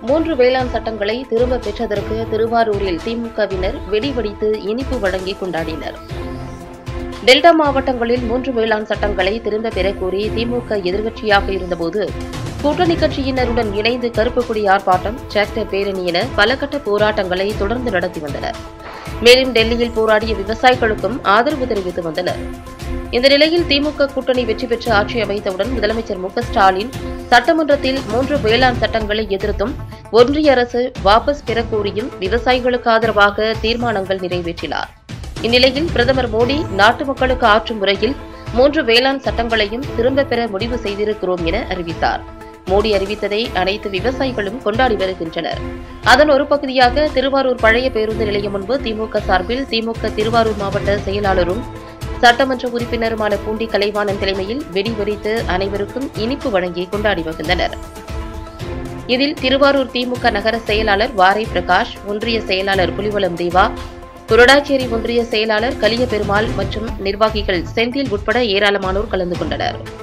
மூன்று வேளாண் சட்டங்களை திரும்ப பெற்றதற்கு திருவாரூரில் திமுகவினர் வெடி வெடித்து இனிப்பு வழங்கி கொண்டாடினர் டெல்டா மாவட்டங்களில் மூன்று வேளாண் சட்டங்களை திரும்ப பெறக் கோரி திமுக எதிர்க்கட்சியாக இருந்தபோது கூட்டணி கட்சியினருடன் இணைந்து கருப்பு கொடி ஆர்ப்பாட்டம் டிராக்டர் பேரணி என பல கட்ட போராட்டங்களை தொடர்ந்து நடத்தி வந்தனர் மேலும் டெல்லியில் போராடிய விவசாயிகளுக்கும் ஆதரவு தெரிவித்து வந்தனர் இந்த நிலையில் திமுக கூட்டணி வெற்றி பெற்று ஆட்சி அமைத்தவுடன் முதலமைச்சர் மு க ஸ்டாலின் சட்டமன்றத்தில் மூன்று வேளாண் சட்டங்களை எதிர்த்தும் ஒன்றிய அரசு வாபஸ் பெறக் கோரியும் விவசாயிகளுக்கு ஆதரவாக தீர்மானங்கள் நிறைவேற்றினார் இந்நிலையில் பிரதமர் மோடி நாட்டு மக்களுக்கு ஆற்றும் முறையில் மூன்று வேளாண் சட்டங்களையும் திரும்பப் பெற முடிவு செய்திருக்கிறோம் என அறிவித்தார் மோடி அறிவித்ததை அனைத்து விவசாயிகளும் கொண்டாடி வருகின்றனர் அதன் ஒரு பகுதியாக திருவாரூர் பழைய பேருந்து நிலையம் முன்பு திமுக சார்பில் திமுக திருவாரூர் மாவட்ட செயலாளரும் சட்டமன்ற உறுப்பினருமான பூண்டி கலைவாணன் தலைமையில் வெடி வெடித்து அனைவருக்கும் இனிப்பு வழங்கி கொண்டாடி வருகின்றனர் இதில் திருவாரூர் திமுக நகர செயலாளர் வாரை பிரகாஷ் ஒன்றிய செயலாளர் புலிவலம் தேவா குருடாச்சேரி ஒன்றிய செயலாளர் கலிய பெருமாள் மற்றும் நிர்வாகிகள் செந்தில் உட்பட ஏராளமானோர் கலந்து கொண்டனர்